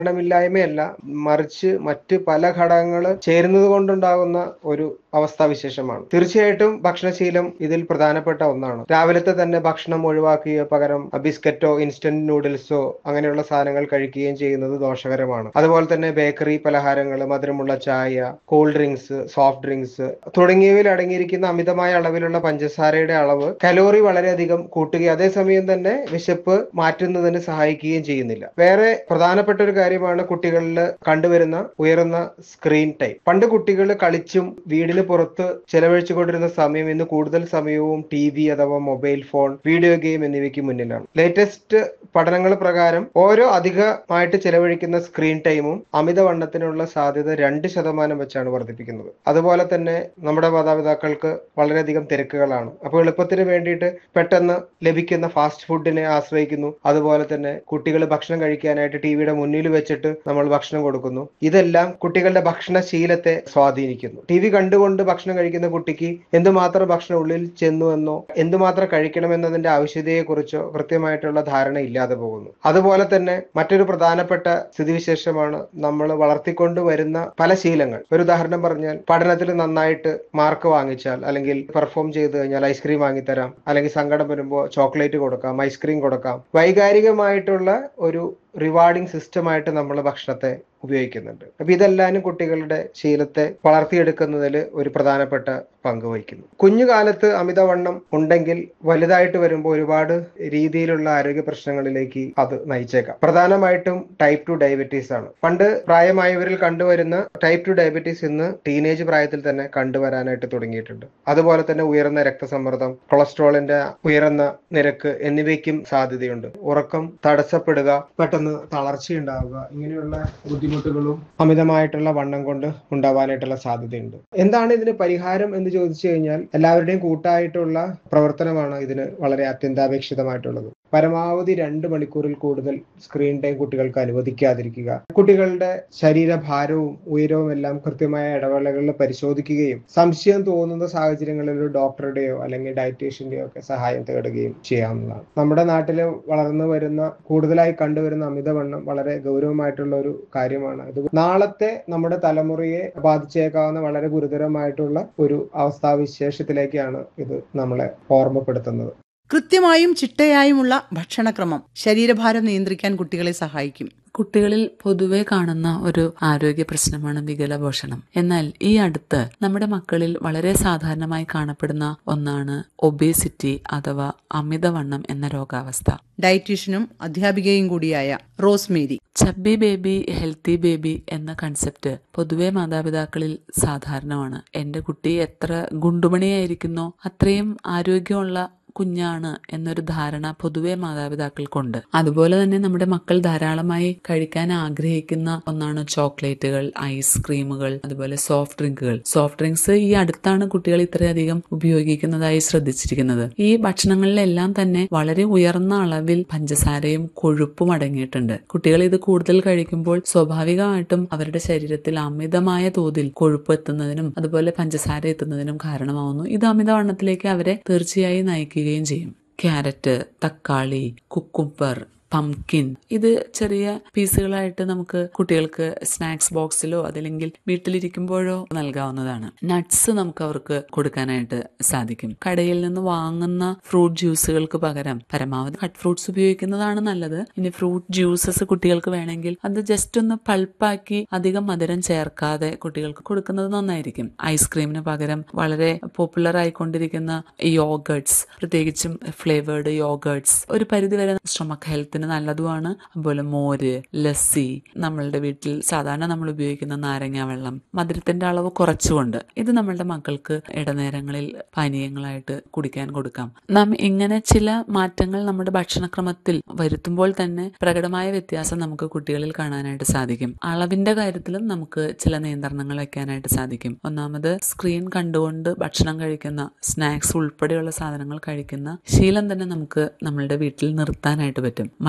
ഭക്ഷണമില്ലായ്മയല്ല മറിച്ച് മറ്റ് പല ഘടകങ്ങൾ ചേരുന്നത് കൊണ്ടുണ്ടാകുന്ന ഒരു അവസ്ഥാവിശേഷമാണ് തീർച്ചയായിട്ടും ഭക്ഷണശീലം ഇതിൽ പ്രധാനപ്പെട്ട ഒന്നാണ് രാവിലത്തെ തന്നെ ഭക്ഷണം ഒഴിവാക്കുകയോ പകരം ബിസ്ക്കറ്റോ ഇൻസ്റ്റന്റ് നൂഡിൽസോ അങ്ങനെയുള്ള സാധനങ്ങൾ കഴിക്കുകയും ചെയ്യുന്നത് ദോഷകരമാണ് അതുപോലെ തന്നെ ബേക്കറി പലഹാരങ്ങൾ മധുരമുള്ള ചായ കൂൾ ഡ്രിങ്ക്സ് സോഫ്റ്റ് ഡ്രിങ്ക്സ് തുടങ്ങിയവയിൽ അടങ്ങിയിരിക്കുന്ന അമിതമായ അളവിലുള്ള പഞ്ചസാരയുടെ അളവ് കലോറി വളരെയധികം കൂട്ടുകയും അതേസമയം തന്നെ വിശപ്പ് മാറ്റുന്നതിന് സഹായിക്കുകയും ചെയ്യുന്നില്ല വേറെ പ്രധാനപ്പെട്ട ഒരു കാര്യമാണ് കുട്ടികളിൽ കണ്ടുവരുന്ന ഉയർന്ന സ്ക്രീൻ ടൈം പണ്ട് കുട്ടികൾ കളിച്ചും വീടിന് പുറത്ത് ചെലവഴിച്ചുകൊണ്ടിരുന്ന സമയം ഇന്ന് കൂടുതൽ സമയവും ടി വി അഥവാ മൊബൈൽ ഫോൺ വീഡിയോ ഗെയിം എന്നിവയ്ക്ക് മുന്നിലാണ് ലേറ്റസ്റ്റ് പഠനങ്ങൾ പ്രകാരം ഓരോ അധികമായിട്ട് ചെലവഴിക്കുന്ന സ്ക്രീൻ ടൈമും അമിതവണ്ണത്തിനുള്ള സാധ്യത രണ്ട് ശതമാനം വെച്ചാണ് വർദ്ധിപ്പിക്കുന്നത് അതുപോലെ തന്നെ നമ്മുടെ മാതാപിതാക്കൾക്ക് വളരെയധികം തിരക്കുകളാണ് അപ്പോൾ എളുപ്പത്തിന് വേണ്ടിയിട്ട് പെട്ടെന്ന് ലഭിക്കുന്ന ഫാസ്റ്റ് ഫുഡിനെ ആശ്രയിക്കുന്നു അതുപോലെ തന്നെ കുട്ടികൾ ഭക്ഷണം കഴിക്കാനായിട്ട് ടി വിയുടെ മുന്നിൽ വെച്ചിട്ട് നമ്മൾ ഭക്ഷണം കൊടുക്കുന്നു ഇതെല്ലാം കുട്ടികളുടെ ഭക്ഷണശീലത്തെ സ്വാധീനിക്കുന്നു ടി വി കണ്ടുകൊണ്ട് ഭക്ഷണം കഴിക്കുന്ന കുട്ടിക്ക് എന്തുമാത്രം ഭക്ഷണം ഉള്ളിൽ ചെന്നു എന്നോ എന്തുമാത്രം കഴിക്കണമെന്നതിന്റെ ആവശ്യതയെക്കുറിച്ചോ കൃത്യമായിട്ടുള്ള ധാരണ ഇല്ലാതെ പോകുന്നു അതുപോലെ തന്നെ മറ്റൊരു പ്രധാനപ്പെട്ട സ്ഥിതിവിശേഷമാണ് നമ്മൾ വളർത്തിക്കൊണ്ട് വരുന്ന പല ശീലങ്ങൾ ഒരു ഉദാഹരണം പറഞ്ഞാൽ പഠനത്തിൽ നന്നായിട്ട് മാർക്ക് വാങ്ങിച്ചാൽ അല്ലെങ്കിൽ പെർഫോം ചെയ്ത് കഴിഞ്ഞാൽ ഐസ്ക്രീം വാങ്ങിത്തരാം അല്ലെങ്കിൽ സങ്കടം വരുമ്പോൾ ചോക്ലേറ്റ് കൊടുക്കാം ഐസ്ക്രീം കൊടുക്കാം വൈകാരികമായിട്ടുള്ള ഒരു റിവാർഡിംഗ് സിസ്റ്റമായിട്ട് നമ്മൾ ഭക്ഷണത്തെ ഉപയോഗിക്കുന്നുണ്ട് അപ്പൊ ഇതെല്ലാനും കുട്ടികളുടെ ശീലത്തെ വളർത്തിയെടുക്കുന്നതിൽ ഒരു പ്രധാനപ്പെട്ട പങ്ക് വഹിക്കുന്നു കുഞ്ഞുകാലത്ത് അമിതവണ്ണം ഉണ്ടെങ്കിൽ വലുതായിട്ട് വരുമ്പോൾ ഒരുപാട് രീതിയിലുള്ള ആരോഗ്യ പ്രശ്നങ്ങളിലേക്ക് അത് നയിച്ചേക്കാം പ്രധാനമായിട്ടും ടൈപ്പ് ടു ഡയബറ്റീസ് ആണ് പണ്ട് പ്രായമായവരിൽ കണ്ടുവരുന്ന ടൈപ്പ് ടു ഡയബറ്റീസ് ഇന്ന് ടീനേജ് പ്രായത്തിൽ തന്നെ കണ്ടുവരാനായിട്ട് തുടങ്ങിയിട്ടുണ്ട് അതുപോലെ തന്നെ ഉയർന്ന രക്തസമ്മർദ്ദം കൊളസ്ട്രോളിന്റെ ഉയർന്ന നിരക്ക് എന്നിവയ്ക്കും സാധ്യതയുണ്ട് ഉറക്കം തടസ്സപ്പെടുക പെട്ടെന്ന് തളർച്ചയുണ്ടാവുക ഇങ്ങനെയുള്ള ബുദ്ധിമുട്ടുകളും അമിതമായിട്ടുള്ള വണ്ണം കൊണ്ട് ഉണ്ടാവാനായിട്ടുള്ള സാധ്യതയുണ്ട് എന്താണ് ഇതിന് പരിഹാരം എന്ന് ചോദിച്ചു കഴിഞ്ഞാൽ എല്ലാവരുടെയും കൂട്ടായിട്ടുള്ള പ്രവർത്തനമാണ് ഇതിന് വളരെ അത്യന്താപേക്ഷിതമായിട്ടുള്ളത് പരമാവധി രണ്ട് മണിക്കൂറിൽ കൂടുതൽ സ്ക്രീൻ ടൈം കുട്ടികൾക്ക് അനുവദിക്കാതിരിക്കുക കുട്ടികളുടെ ശരീരഭാരവും ഉയരവും എല്ലാം കൃത്യമായ ഇടവേളകളിൽ പരിശോധിക്കുകയും സംശയം തോന്നുന്ന സാഹചര്യങ്ങളിൽ ഒരു ഡോക്ടറുടെയോ അല്ലെങ്കിൽ ഡയറ്റീഷ്യന്റെയോ ഒക്കെ സഹായം തേടുകയും ചെയ്യാവുന്നതാണ് നമ്മുടെ നാട്ടിൽ വളർന്നു വരുന്ന കൂടുതലായി കണ്ടുവരുന്ന അമിതവണ്ണം വളരെ ഗൗരവമായിട്ടുള്ള ഒരു കാര്യമാണ് ഇത് നാളത്തെ നമ്മുടെ തലമുറയെ ബാധിച്ചേക്കാവുന്ന വളരെ ഗുരുതരമായിട്ടുള്ള ഒരു അവസ്ഥാവിശേഷത്തിലേക്കാണ് ഇത് നമ്മളെ ഓർമ്മപ്പെടുത്തുന്നത് കൃത്യമായും ചിട്ടയായുമുള്ള ഭക്ഷണക്രമം ശരീരഭാരം നിയന്ത്രിക്കാൻ കുട്ടികളെ സഹായിക്കും കുട്ടികളിൽ പൊതുവെ കാണുന്ന ഒരു ആരോഗ്യ പ്രശ്നമാണ് വികലപോഷണം എന്നാൽ ഈ അടുത്ത് നമ്മുടെ മക്കളിൽ വളരെ സാധാരണമായി കാണപ്പെടുന്ന ഒന്നാണ് ഒബേസിറ്റി അഥവാ അമിതവണ്ണം എന്ന രോഗാവസ്ഥ ഡയറ്റീഷ്യനും അധ്യാപികയും കൂടിയായ Rosemary chubby baby healthy baby എന്ന കൺസെപ്റ്റ് പൊതുവെ മാതാപിതാക്കളിൽ സാധാരണമാണ് എന്റെ കുട്ടി എത്ര ഗുണ്ടുമണിയായിരിക്കുന്നോ അത്രയും ആരോഗ്യമുള്ള കുഞ്ഞാണ് എന്നൊരു ധാരണ പൊതുവെ മാതാപിതാക്കൾക്കുണ്ട് അതുപോലെ തന്നെ നമ്മുടെ മക്കൾ ധാരാളമായി കഴിക്കാൻ ആഗ്രഹിക്കുന്ന ഒന്നാണ് ചോക്ലേറ്റുകൾ ഐസ്ക്രീമുകൾ അതുപോലെ സോഫ്റ്റ് ഡ്രിങ്കുകൾ സോഫ്റ്റ് ഡ്രിങ്ക്സ് ഈ അടുത്താണ് കുട്ടികൾ ഇത്രയധികം ഉപയോഗിക്കുന്നതായി ശ്രദ്ധിച്ചിരിക്കുന്നത് ഈ ഭക്ഷണങ്ങളിലെല്ലാം തന്നെ വളരെ ഉയർന്ന അളവിൽ പഞ്ചസാരയും കൊഴുപ്പും അടങ്ങിയിട്ടുണ്ട് കുട്ടികൾ ഇത് കൂടുതൽ കഴിക്കുമ്പോൾ സ്വാഭാവികമായിട്ടും അവരുടെ ശരീരത്തിൽ അമിതമായ തോതിൽ കൊഴുപ്പ് എത്തുന്നതിനും അതുപോലെ പഞ്ചസാര എത്തുന്നതിനും കാരണമാവുന്നു ഇത് അമിതവണ്ണത്തിലേക്ക് അവരെ തീർച്ചയായും നയിക്കുകയും ചെയ്യും ക്യാരറ്റ് തക്കാളി കുക്കുംബർ പംകിൻ ഇത് ചെറിയ പീസുകളായിട്ട് നമുക്ക് കുട്ടികൾക്ക് സ്നാക്സ് ബോക്സിലോ അതല്ലെങ്കിൽ വീട്ടിലിരിക്കുമ്പോഴോ നൽകാവുന്നതാണ് നട്ട്സ് നമുക്ക് അവർക്ക് കൊടുക്കാനായിട്ട് സാധിക്കും കടയിൽ നിന്ന് വാങ്ങുന്ന ഫ്രൂട്ട് ജ്യൂസുകൾക്ക് പകരം പരമാവധി കട്ട് ഫ്രൂട്ട്സ് ഉപയോഗിക്കുന്നതാണ് നല്ലത് ഇനി ഫ്രൂട്ട് ജ്യൂസസ് കുട്ടികൾക്ക് വേണമെങ്കിൽ അത് ജസ്റ്റ് ഒന്ന് പൾപ്പാക്കി അധികം മധുരം ചേർക്കാതെ കുട്ടികൾക്ക് കൊടുക്കുന്നത് നന്നായിരിക്കും ഐസ്ക്രീമിന് പകരം വളരെ പോപ്പുലർ ആയിക്കൊണ്ടിരിക്കുന്ന യോഗേർട്സ് പ്രത്യേകിച്ചും ഫ്ലേവേർഡ് യോഗേർട്സ് ഒരു പരിധിവരെ സ്tomach ഹെൽത്തിന് നല്ലതുമാണ് അതുപോലെ മോര് ലസ്സി നമ്മളുടെ വീട്ടിൽ സാധാരണ നമ്മൾ ഉപയോഗിക്കുന്ന നാരങ്ങ വെള്ളം മധുരത്തിന്റെ അളവ് കുറച്ചുകൊണ്ട് ഇത് നമ്മളുടെ മക്കൾക്ക് ഇടനേരങ്ങളിൽ പാനീയങ്ങളായിട്ട് കുടിക്കാൻ കൊടുക്കാം നാം ഇങ്ങനെ ചില മാറ്റങ്ങൾ നമ്മുടെ ഭക്ഷണക്രമത്തിൽ വരുത്തുമ്പോൾ തന്നെ പ്രകടമായ വ്യത്യാസം നമുക്ക് കുട്ടികളിൽ കാണാനായിട്ട് സാധിക്കും അളവിന്റെ കാര്യത്തിലും നമുക്ക് ചില നിയന്ത്രണങ്ങൾ വെക്കാനായിട്ട് സാധിക്കും ഒന്നാമത് സ്ക്രീൻ കണ്ടുകൊണ്ട് ഭക്ഷണം കഴിക്കുന്ന സ്നാക്സ് ഉൾപ്പെടെയുള്ള സാധനങ്ങൾ കഴിക്കുന്ന ശീലം തന്നെ നമുക്ക് നമ്മളുടെ വീട്ടിൽ നിർത്താനായിട്ട് പറ്റും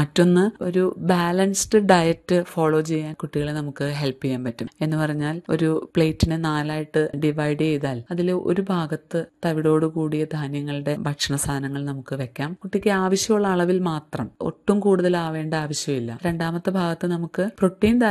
മറ്റൊന്ന് ഒരു ബാലൻസ്ഡ് ഡയറ്റ് ഫോളോ ചെയ്യാൻ കുട്ടികളെ നമുക്ക് ഹെൽപ്പ് ചെയ്യാൻ പറ്റും എന്ന് പറഞ്ഞാൽ ഒരു പ്ലേറ്റിനെ നാലായിട്ട് ഡിവൈഡ് ചെയ്താൽ അതിൽ ഒരു ഭാഗത്ത് തവിടോട് കൂടിയ ധാന്യങ്ങളുടെ ഭക്ഷണ സാധനങ്ങൾ നമുക്ക് വെക്കാം കുട്ടിക്ക് ആവശ്യമുള്ള അളവിൽ മാത്രം ഒട്ടും കൂടുതലാവേണ്ട ആവശ്യമില്ല രണ്ടാമത്തെ ഭാഗത്ത് നമുക്ക് പ്രോട്ടീൻ